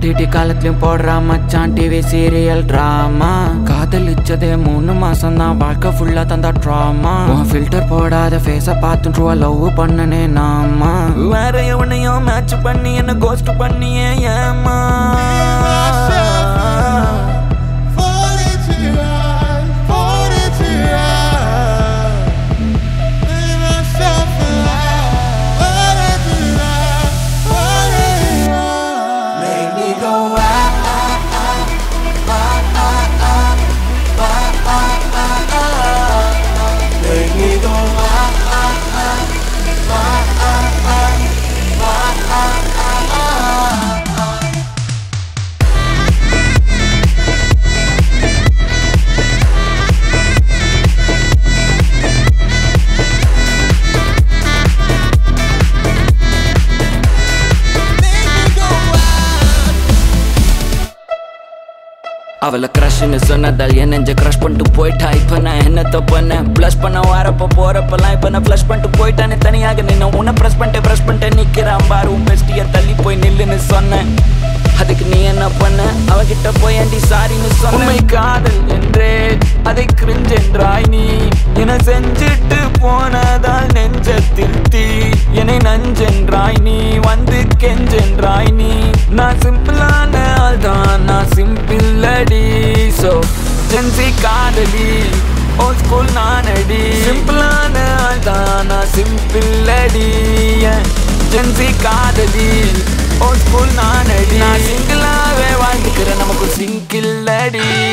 OTT காலத்துலயும் போடுறா மச்சான் டிவி சீரியல் டிராமா காதலிச்சதே மூணு மாசம் தான் வாழ்க்கை ஃபுல்லா தந்தா ட்ராமா உன் ஃபில்டர் போடாத ஃபேஸ பார்த்து ட்ரூவா லவ் பண்ணனே நாமா வேற எவனையும் மேட்ச் பண்ணி என்ன கோஸ்ட் பண்ணியே ஏமா Fall into your eyes, fall into your eyes. Leave myself alive. Fall into your eyes, fall into your eyes. Make me go ah ah ah ah ah ah ah ah ah ah Make me go ah ah ah ah ah ah ah ah ah Make me go wild. அவளை க்ரஷ்னு சொன்னதால் என் நெஞ்ச crush பண்ணிட்டு போயிட்டா இப்போ நான் என்னத்த பண்ணேன் plus பண்ண வரப்போ போறப்பெல்லாம் இப்போ நான் ப்ளஷ் பண்ணிட்டு போயிட்டானே தனியாக நின்று உன்னை ப்ரெஸ் பண்ணிட்டு ப்ரெஸ் பண்ணிட்டு நிற்கிறான் பாரு உன் பெஸ்டியை தள்ளி போய் நில்லுன்னு சொன்னேன் அதுக்கு நீ என்ன பண்ண அவகிட்ட போய் ஆண்டி சாரின்னு சொன்ன காதல் என்றே அதை கிரிஞ்ச் என்றாய் நீ என செஞ்சுட்டு போனதால் நெஞ்சத்தில் தீ என்னை நஞ்சென்றாய் நீ வந்து கெஞ்சென்றாய் நீ நான் சிம்பிளான ஆள் தான் நான் சிம்பிள் அடி சோ ஜென்சி காதலி ஓ ஸ்கூல் நானடி சிம்பிளான ஆள் தான் நான் சிம்பிள் அடி ஜென்சி காதலி ஓ ஸ்கூல் நானடி நான் சிங்கிளாவே வாழ்ந்துக்கிறேன் நமக்கு சிங்கிள் அடி